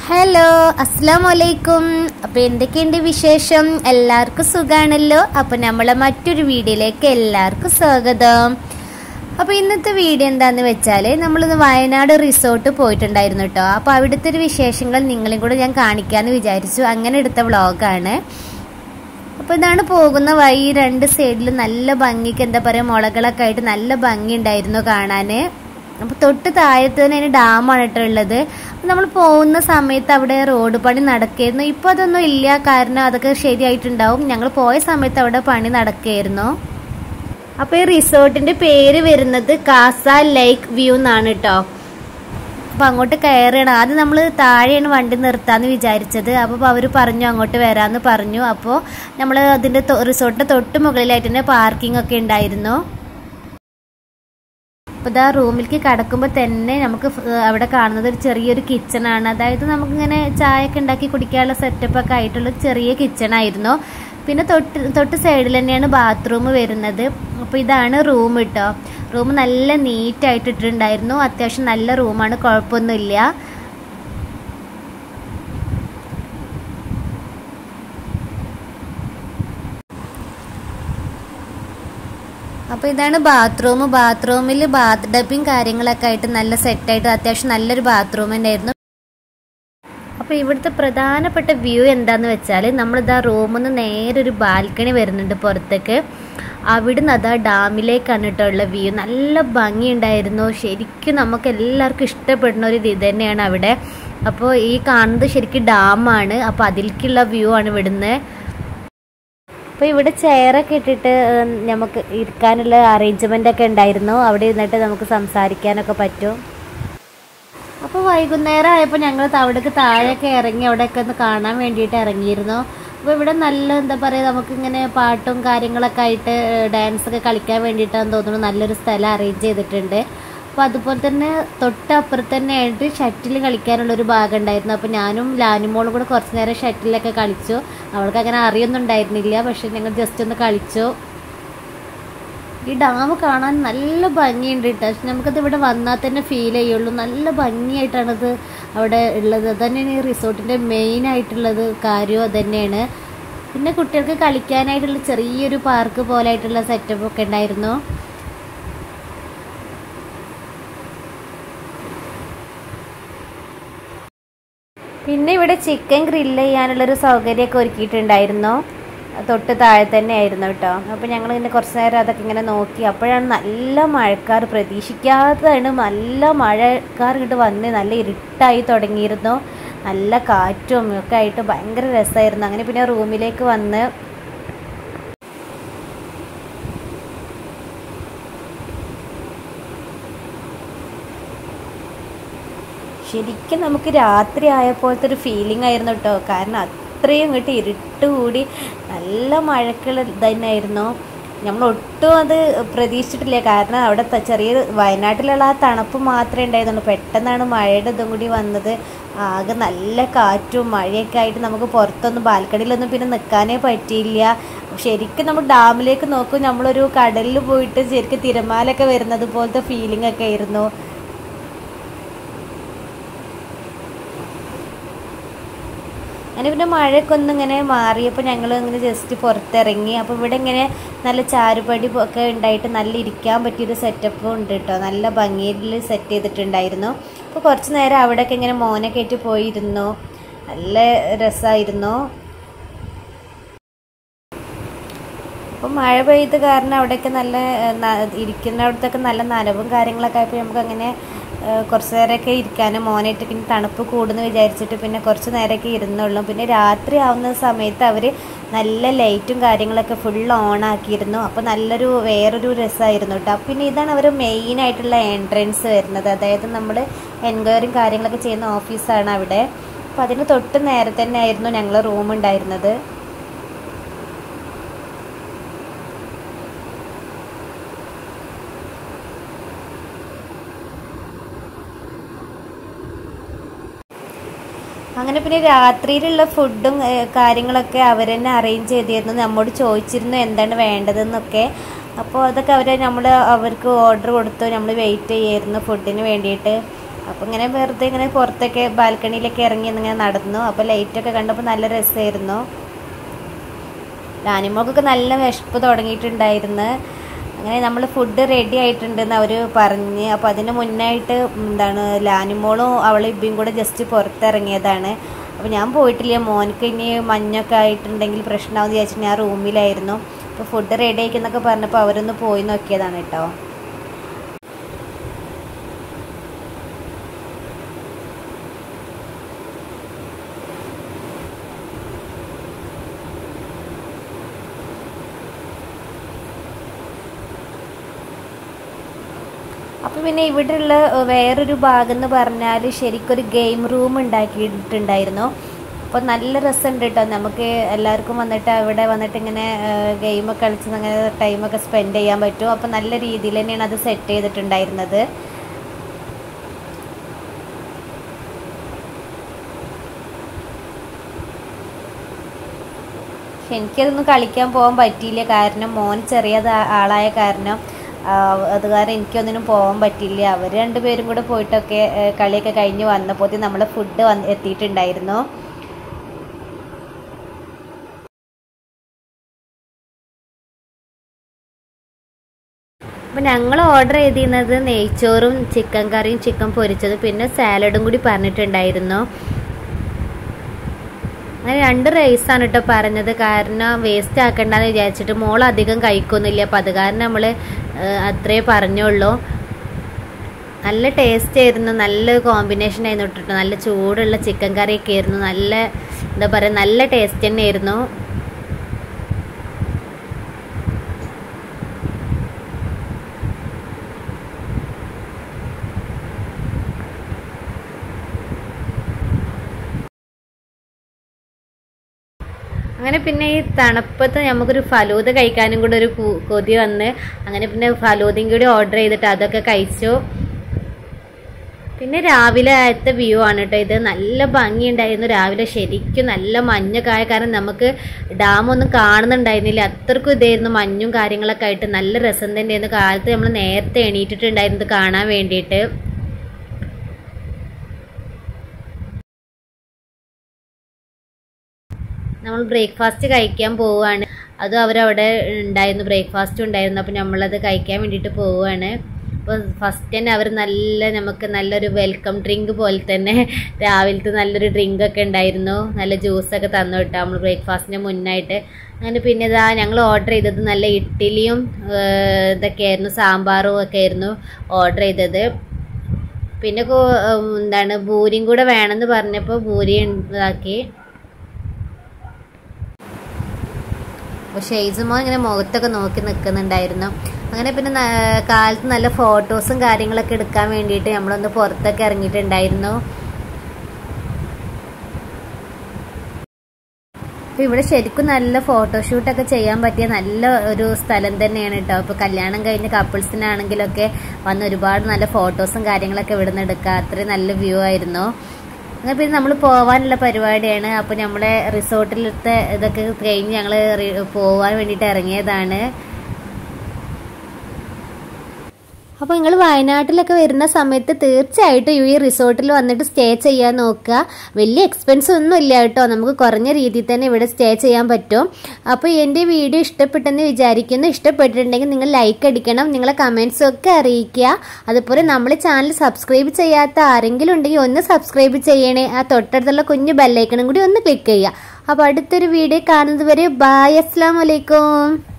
hello അസ്സാം വലൈക്കും അപ്പോൾ എന്തൊക്കെയുണ്ട് വിശേഷം എല്ലാവർക്കും സുഖാണല്ലോ അപ്പോൾ നമ്മളെ മറ്റൊരു വീഡിയോയിലേക്ക് എല്ലാവർക്കും സ്വാഗതം അപ്പോൾ ഇന്നത്തെ വീഡിയോ എന്താന്ന് വെച്ചാൽ നമ്മളിന്ന് വയനാട് റിസോർട്ട് പോയിട്ടുണ്ടായിരുന്നു കേട്ടോ അപ്പോൾ അവിടുത്തെ ഒരു വിശേഷങ്ങൾ നിങ്ങളെയും കൂടെ ഞാൻ കാണിക്കാമെന്ന് വിചാരിച്ചു അങ്ങനെ എടുത്ത വ്ളോഗാണ് അപ്പോൾ ഇതാണ് പോകുന്ന വഴി രണ്ട് സൈഡിൽ നല്ല ഭംഗിക്ക് എന്താ പറയുക മുളകളൊക്കെ ആയിട്ട് നല്ല ഭംഗി ഉണ്ടായിരുന്നു കാണാൻ അപ്പോൾ തൊട്ട് താഴത്ത് തന്നെ അതിന് ഡാമാണ് കേട്ടോ ഉള്ളത് അപ്പോൾ നമ്മൾ പോകുന്ന സമയത്ത് അവിടെ റോഡ് പണി നടക്കുകയായിരുന്നു ഇപ്പോൾ അതൊന്നും ഇല്ല കാരണം അതൊക്കെ ശരിയായിട്ടുണ്ടാവും ഞങ്ങൾ പോയ സമയത്ത് അവിടെ പണി നടക്കുകയായിരുന്നു അപ്പോൾ ഈ റിസോർട്ടിന്റെ പേര് വരുന്നത് കാസ ലേക്ക് വ്യൂ എന്നാണ് കേട്ടോ അപ്പോൾ അങ്ങോട്ട് കയറണം ആദ്യം നമ്മൾ താഴെയാണ് വണ്ടി നിർത്താന്ന് വിചാരിച്ചത് അപ്പോൾ അവർ പറഞ്ഞു അങ്ങോട്ട് വരാമെന്ന് പറഞ്ഞു അപ്പോൾ നമ്മൾ അതിൻ്റെ റിസോർട്ടിൻ്റെ തൊട്ട് മുകളിലായിട്ട് തന്നെ പാർക്കിംഗ് ഒക്കെ ഉണ്ടായിരുന്നു അപ്പോൾ ഇതാ റൂമിലേക്ക് കടക്കുമ്പോൾ തന്നെ നമുക്ക് അവിടെ കാണുന്നത് ഒരു ചെറിയൊരു കിച്ചണാണ് അതായത് നമുക്കിങ്ങനെ ചായയൊക്കെ ഉണ്ടാക്കി കുടിക്കാനുള്ള സെറ്റപ്പ് ഒക്കെ ആയിട്ടുള്ള ചെറിയ കിച്ചണായിരുന്നു പിന്നെ തൊട്ട് തൊട്ട് സൈഡിൽ തന്നെയാണ് ബാത്റൂം വരുന്നത് അപ്പോൾ ഇതാണ് റൂം കേട്ടോ റൂം നല്ല നീറ്റായിട്ട് ഇട്ടിട്ടുണ്ടായിരുന്നു അത്യാവശ്യം നല്ല റൂമാണ് കുഴപ്പമൊന്നുമില്ല അപ്പോൾ ഇതാണ് ബാത്റൂം ബാത്റൂമിൽ ബാത്ത് ഡബിങ് കാര്യങ്ങളൊക്കെ ആയിട്ട് നല്ല സെറ്റായിട്ട് അത്യാവശ്യം നല്ലൊരു ബാത്റൂം തന്നെയായിരുന്നു അപ്പോൾ ഇവിടുത്തെ പ്രധാനപ്പെട്ട വ്യൂ എന്താന്ന് വെച്ചാൽ നമ്മളിതാ റൂമിൽ നിന്ന് നേരെ ഒരു ബാൽക്കണി വരുന്നുണ്ട് പുറത്തേക്ക് അവിടുന്ന് അതാ ഡാമിലേക്കാണ് കേട്ടോ ഉള്ള വ്യൂ നല്ല ഭംഗിയുണ്ടായിരുന്നു ശരിക്കും നമുക്ക് എല്ലാവർക്കും ഇഷ്ടപ്പെടുന്ന ഒരു ഇത് തന്നെയാണ് അവിടെ അപ്പോൾ ഈ കാണുന്നത് ശരിക്കും ഡാമാണ് അപ്പോൾ അതിലേക്കുള്ള വ്യൂ ആണ് ഇവിടുന്ന് അപ്പോൾ ഇവിടെ ചെയറൊക്കെ ഇട്ടിട്ട് നമുക്ക് ഇരിക്കാനുള്ള അറേഞ്ച്മെൻ്റ് ഒക്കെ ഉണ്ടായിരുന്നു അവിടെ ഇരുന്നിട്ട് നമുക്ക് സംസാരിക്കാനൊക്കെ പറ്റും അപ്പോൾ വൈകുന്നേരം ആയപ്പോൾ ഞങ്ങൾ അവിടേക്ക് താഴെയൊക്കെ ഇറങ്ങി അവിടെയൊക്കെ ഒന്ന് കാണാൻ വേണ്ടിയിട്ട് ഇറങ്ങിയിരുന്നു അപ്പോൾ ഇവിടെ നല്ല എന്താ പറയുക നമുക്കിങ്ങനെ പാട്ടും കാര്യങ്ങളൊക്കെ ആയിട്ട് ഡാൻസ് ഒക്കെ കളിക്കാൻ വേണ്ടിയിട്ടാന്ന് തോന്നുന്നു നല്ലൊരു സ്ഥലം അറേഞ്ച് ചെയ്തിട്ടുണ്ട് അപ്പോൾ അതുപോലെ തന്നെ തൊട്ടപ്പുറത്ത് തന്നെ ആയിട്ട് ഷട്ടിൽ കളിക്കാനുള്ളൊരു ഭാഗം ഉണ്ടായിരുന്നു അപ്പോൾ ഞാനും ലാനുമോളും കൂടെ കുറച്ച് നേരം ഷട്ടിലൊക്കെ കളിച്ചു അവൾക്ക് അങ്ങനെ അറിയൊന്നും ഉണ്ടായിരുന്നില്ല പക്ഷെ ഞങ്ങൾ ജസ്റ്റ് ഒന്ന് കളിച്ചു ഈ ഡാം കാണാൻ നല്ല ഭംഗിയുണ്ട് കേട്ടോ പക്ഷെ നമുക്കത് ഇവിടെ വന്നാൽ തന്നെ ഫീൽ ചെയ്യുള്ളൂ നല്ല ഭംഗിയായിട്ടാണത് അവിടെ ഉള്ളത് അത് തന്നെയാണ് ഈ റിസോർട്ടിൻ്റെ മെയിൻ ആയിട്ടുള്ളത് കാര്യവും അത് തന്നെയാണ് പിന്നെ കുട്ടികൾക്ക് കളിക്കാനായിട്ടുള്ള ചെറിയൊരു പാർക്ക് പോലെ ആയിട്ടുള്ള സെറ്റപ്പ് ഒക്കെ ഉണ്ടായിരുന്നു പിന്നെ ഇവിടെ ചിക്കൻ ഗ്രില്ല് ചെയ്യാനുള്ളൊരു സൗകര്യമൊക്കെ ഒരുക്കിയിട്ടുണ്ടായിരുന്നു തൊട്ട് താഴെ തന്നെ ആയിരുന്നു കേട്ടോ അപ്പോൾ ഞങ്ങൾ ഇങ്ങനെ കുറച്ച് നേരം അതൊക്കെ ഇങ്ങനെ നോക്കി അപ്പോഴാണ് നല്ല മഴക്കാർ പ്രതീക്ഷിക്കാത്തതാണ് നല്ല മഴക്കാർ ഇങ്ങോട്ട് വന്ന് നല്ല ഇരുട്ടായി തുടങ്ങിയിരുന്നു നല്ല കാറ്റും ഒക്കെ ആയിട്ട് ഭയങ്കര രസമായിരുന്നു അങ്ങനെ പിന്നെ റൂമിലേക്ക് വന്ന് ശരിക്കും നമുക്ക് രാത്രി ആയപ്പോഴത്തെ ഒരു ഫീലിംഗ് ആയിരുന്നു കേട്ടോ കാരണം അത്രയും ഇങ്ങോട്ട് ഇരുട്ട് കൂടി നല്ല മഴക്കുള്ള തന്നെയായിരുന്നു നമ്മൾ ഒട്ടും അത് പ്രതീക്ഷിച്ചിട്ടില്ല കാരണം അവിടെ ചെറിയ വയനാട്ടിലുള്ള ആ തണുപ്പ് മാത്രമേ ഉണ്ടായിരുന്നുള്ളൂ പെട്ടെന്നാണ് മഴയുടെ ഇതും കൂടി വന്നത് ആകെ നല്ല കാറ്റും മഴയൊക്കെ ആയിട്ട് നമുക്ക് പുറത്തൊന്നും ബാൽക്കണിയിലൊന്നും പിന്നെ നിൽക്കാനേ പറ്റിയില്ല ശരിക്കും നമ്മൾ ഡാമിലേക്ക് നോക്കും നമ്മളൊരു കടലിൽ പോയിട്ട് ശരിക്കും തിരമാലൊക്കെ വരുന്നത് പോലത്തെ ഫീലിംഗ് ഒക്കെ ആയിരുന്നു അങ്ങനെ പിന്നെ മഴയൊക്കെ ഒന്ന് ഇങ്ങനെ മാറിയപ്പോൾ ഞങ്ങൾ ഇങ്ങനെ ജസ്റ്റ് പുറത്തിറങ്ങി അപ്പോൾ ഇവിടെ ഇങ്ങനെ നല്ല ചാരുപടി ഒക്കെ ഉണ്ടായിട്ട് നല്ല ഇരിക്കാൻ പറ്റിയൊരു സെറ്റപ്പും ഉണ്ട് കേട്ടോ നല്ല ഭംഗിയിൽ സെറ്റ് ചെയ്തിട്ടുണ്ടായിരുന്നു അപ്പോൾ കുറച്ച് നേരം അവിടെയൊക്കെ ഇങ്ങനെ മോനെ കയറ്റി പോയിരുന്നു നല്ല രസമായിരുന്നു അപ്പോൾ മഴ പെയ്ത് കാരണം അവിടെയൊക്കെ നല്ല ഇരിക്കുന്നിടത്തൊക്കെ നല്ല നനവും കാര്യങ്ങളൊക്കെ ആയപ്പോൾ നമുക്ക് അങ്ങനെ കുറച്ച് നേരമൊക്കെ ഇരിക്കാനും മോനായിട്ട് പിന്നെ തണുപ്പ് കൂടുന്നു വിചാരിച്ചിട്ട് പിന്നെ കുറച്ച് നേരമൊക്കെ ഇരുന്നുള്ളൂ പിന്നെ രാത്രി ആവുന്ന സമയത്ത് അവർ നല്ല ലൈറ്റും കാര്യങ്ങളൊക്കെ ഫുൾ ഓൺ ആക്കിയിരുന്നു അപ്പോൾ നല്ലൊരു വേറൊരു രസമായിരുന്നു കേട്ടോ പിന്നെ ഇതാണ് അവർ മെയിൻ ആയിട്ടുള്ള എൻട്രൻസ് വരുന്നത് അതായത് നമ്മൾ എൻക്വയറിയും കാര്യങ്ങളൊക്കെ ചെയ്യുന്ന ഓഫീസാണ് അവിടെ അപ്പോൾ അതിന് തൊട്ട് നേരെ തന്നെ ആയിരുന്നു ഞങ്ങൾ റൂം ഉണ്ടായിരുന്നത് അങ്ങനെ പിന്നെ രാത്രിയിലുള്ള ഫുഡും കാര്യങ്ങളൊക്കെ അവർ തന്നെ അറേഞ്ച് ചെയ്തിരുന്നു നമ്മോട് ചോദിച്ചിരുന്നു എന്താണ് വേണ്ടതെന്നൊക്കെ അപ്പോൾ അതൊക്കെ അവർ നമ്മൾ അവർക്ക് ഓർഡർ കൊടുത്തു നമ്മൾ വെയിറ്റ് ചെയ്യായിരുന്നു ഫുഡിന് വേണ്ടിയിട്ട് അപ്പോൾ ഇങ്ങനെ വെറുതെ ഇങ്ങനെ പുറത്തൊക്കെ ബാൽക്കണിയിലൊക്കെ ഇറങ്ങി ഇങ്ങനെ നടന്നു അപ്പോൾ ലൈറ്റൊക്കെ കണ്ടപ്പോൾ നല്ല രസമായിരുന്നു ലാനിമോക്കൊക്കെ നല്ല വിശപ്പ് തുടങ്ങിയിട്ടുണ്ടായിരുന്നു അങ്ങനെ നമ്മൾ ഫുഡ് റെഡി ആയിട്ടുണ്ടെന്ന് അവർ പറഞ്ഞ് അപ്പോൾ അതിന് മുന്നായിട്ട് എന്താണ് ലാനിമോളും അവളും ഇബ്ബയും കൂടെ ജസ്റ്റ് പുറത്തിറങ്ങിയതാണ് അപ്പോൾ ഞാൻ പോയിട്ടില്ല മോനക്ക് ഇനി മഞ്ഞൊക്കെ ആയിട്ടുണ്ടെങ്കിൽ പ്രശ്നമാവെന്ന് വിചാരിച്ചിട്ട് ഞാൻ റൂമിലായിരുന്നു അപ്പോൾ ഫുഡ് റെഡി ആയിക്കുന്നൊക്കെ പറഞ്ഞപ്പോൾ അവരൊന്ന് പോയി നോക്കിയതാണ് കേട്ടോ അപ്പോൾ പിന്നെ ഇവിടെയുള്ള വേറൊരു ഭാഗം എന്ന് പറഞ്ഞാൽ ശരിക്കൊരു ഗെയിം റൂം ഉണ്ടാക്കിയിട്ടുണ്ടായിരുന്നു അപ്പോൾ നല്ല രസമുണ്ട് കേട്ടോ നമുക്ക് എല്ലാവർക്കും വന്നിട്ട് അവിടെ വന്നിട്ട് ഇങ്ങനെ ഗെയിമൊക്കെ കളിച്ച് അങ്ങനെ ടൈമൊക്കെ സ്പെൻഡ് ചെയ്യാൻ പറ്റും അപ്പോൾ നല്ല രീതിയിൽ തന്നെയാണ് അത് സെറ്റ് ചെയ്തിട്ടുണ്ടായിരുന്നത് പക്ഷെ എനിക്കതൊന്നും കളിക്കാൻ പോകാൻ പറ്റിയില്ല കാരണം മോൻ ചെറിയ ആളായ കാരണം അത് കാരണം എനിക്കൊന്നിനും പോകാൻ പറ്റില്ല അവർ രണ്ടുപേരും കൂടെ പോയിട്ടൊക്കെ കളിയൊക്കെ കഴിഞ്ഞ് വന്നപ്പോൾ നമ്മൾ ഫുഡ് വന്ന് എത്തിയിട്ടുണ്ടായിരുന്നു അപ്പോൾ ഞങ്ങൾ ഓർഡർ ചെയ്തിരുന്നത് നെയ്ച്ചോറും ചിക്കൻ കറിയും ചിക്കൻ പൊരിച്ചതും പിന്നെ സാലഡും കൂടി പറഞ്ഞിട്ടുണ്ടായിരുന്നു അങ്ങനെ രണ്ട് റൈസാണ് കേട്ടോ പറഞ്ഞത് കാരണം വേസ്റ്റ് ആക്കണ്ടെന്ന് വിചാരിച്ചിട്ട് മോൾ അധികം കഴിക്കൊന്നുമില്ല അപ്പം അത് കാരണം നമ്മൾ അത്രേ പറഞ്ഞുള്ളൂ നല്ല ടേസ്റ്റ് ആയിരുന്നു നല്ല കോമ്പിനേഷൻ ആയിരുന്നു ഇട്ടിട്ട് നല്ല ചൂടുള്ള ചിക്കൻ കറിയൊക്കെ ആയിരുന്നു നല്ല എന്താ പറയുക നല്ല ടേസ്റ്റ് തന്നെയായിരുന്നു അങ്ങനെ പിന്നെ ഈ തണുപ്പത്ത് നമുക്കൊരു ഫലൂദ കഴിക്കാനും കൂടെ ഒരു കൊതി വന്ന് അങ്ങനെ പിന്നെ ഫലൂദയും കൂടി ഓർഡർ ചെയ്തിട്ട് അതൊക്കെ കഴിച്ചു പിന്നെ രാവിലെ ആയത്തെ വ്യൂ ആണ് കേട്ടോ ഇത് നല്ല ഭംഗിയുണ്ടായിരുന്നു രാവിലെ ശരിക്കും നല്ല മഞ്ഞൊക്കെ ആയ കാരണം നമുക്ക് ഡാം ഒന്നും കാണുന്നുണ്ടായിരുന്നില്ല അത്രക്കും ഇതായിരുന്നു മഞ്ഞും കാര്യങ്ങളൊക്കെ ആയിട്ട് നല്ല രസം തന്നെയായിരുന്നു കാലത്ത് നമ്മൾ നേരത്തെ എണീറ്റിട്ടുണ്ടായിരുന്നത് കാണാൻ വേണ്ടിയിട്ട് നമ്മൾ ബ്രേക്ക്ഫാസ്റ്റ് കഴിക്കാൻ പോവുകയാണ് അതും അവരവിടെ ഉണ്ടായിരുന്നു ബ്രേക്ക്ഫാസ്റ്റ് ഉണ്ടായിരുന്നു അപ്പോൾ നമ്മളത് കഴിക്കാൻ വേണ്ടിയിട്ട് പോവുകയാണ് അപ്പോൾ ഫസ്റ്റ് തന്നെ അവർ നല്ല നമുക്ക് നല്ലൊരു വെൽക്കം ഡ്രിങ്ക് പോലെ തന്നെ രാവിലത്തെ നല്ലൊരു ഡ്രിങ്ക് ഒക്കെ ഉണ്ടായിരുന്നു നല്ല ജ്യൂസൊക്കെ തന്നു കേട്ടോ നമ്മൾ ബ്രേക്ക്ഫാസ്റ്റിന് മുന്നായിട്ട് അങ്ങനെ പിന്നെ ഇതാ ഞങ്ങൾ ഓർഡർ ചെയ്തത് നല്ല ഇഡ്ഡലിയും ഇതൊക്കെയായിരുന്നു സാമ്പാറും ഒക്കെ ആയിരുന്നു ഓർഡർ ചെയ്തത് പിന്നെ എന്താണ് പൂരിയും കൂടെ വേണമെന്ന് പറഞ്ഞപ്പോൾ പൂരി ഇതാക്കി അപ്പോൾ ഷെയ്സുമോ ഇങ്ങനെ മുഖത്തൊക്കെ നോക്കി നിൽക്കുന്നുണ്ടായിരുന്നു അങ്ങനെ പിന്നെ കാലത്ത് നല്ല ഫോട്ടോസും കാര്യങ്ങളൊക്കെ എടുക്കാൻ വേണ്ടിയിട്ട് നമ്മളൊന്ന് പുറത്തൊക്കെ ഇറങ്ങിയിട്ടുണ്ടായിരുന്നു അപ്പോൾ ഇവിടെ ശരിക്കും നല്ല ഫോട്ടോഷൂട്ടൊക്കെ ചെയ്യാൻ പറ്റിയ നല്ല ഒരു സ്ഥലം തന്നെയാണ് കേട്ടോ ഇപ്പോൾ കല്യാണം കഴിഞ്ഞ കപ്പിൾസിനാണെങ്കിലൊക്കെ വന്ന് ഒരുപാട് നല്ല ഫോട്ടോസും കാര്യങ്ങളൊക്കെ ഇവിടെ നിന്ന് എടുക്കുക അത്രയും നല്ല വ്യൂ ആയിരുന്നു അങ്ങനെ പിന്നെ നമ്മൾ പോവാനുള്ള പരിപാടിയാണ് അപ്പോൾ നമ്മളെ റിസോർട്ടിലത്തെ ഇതൊക്കെ കഴിഞ്ഞ് ഞങ്ങൾ പോവാൻ വേണ്ടിയിട്ട് ഇറങ്ങിയതാണ് അപ്പോൾ നിങ്ങൾ വയനാട്ടിലൊക്കെ വരുന്ന സമയത്ത് തീർച്ചയായിട്ടും ഈ റിസോർട്ടിൽ വന്നിട്ട് സ്റ്റേ ചെയ്യാൻ നോക്കുക വലിയ എക്സ്പെൻസ് ഒന്നും ഇല്ല കേട്ടോ നമുക്ക് കുറഞ്ഞ രീതിയിൽ തന്നെ ഇവിടെ സ്റ്റേ ചെയ്യാൻ പറ്റും അപ്പോൾ എൻ്റെ വീഡിയോ ഇഷ്ടപ്പെട്ടെന്ന് വിചാരിക്കുന്നു ഇഷ്ടപ്പെട്ടിട്ടുണ്ടെങ്കിൽ നിങ്ങൾ ലൈക്ക് അടിക്കണം നിങ്ങളെ കമൻസും ഒക്കെ അറിയിക്കുക അതുപോലെ നമ്മൾ ചാനൽ സബ്സ്ക്രൈബ് ചെയ്യാത്ത ആരെങ്കിലും ഉണ്ടെങ്കിൽ ഒന്ന് സബ്സ്ക്രൈബ് ചെയ്യണേ ആ തൊട്ടടുത്തുള്ള കുഞ്ഞു ബെല്ലൈക്കണും കൂടി ഒന്ന് ക്ലിക്ക് ചെയ്യുക അപ്പോൾ അടുത്തൊരു വീഡിയോ കാണുന്നത് വരെ ബായ് അസ്സാം വലൈക്കും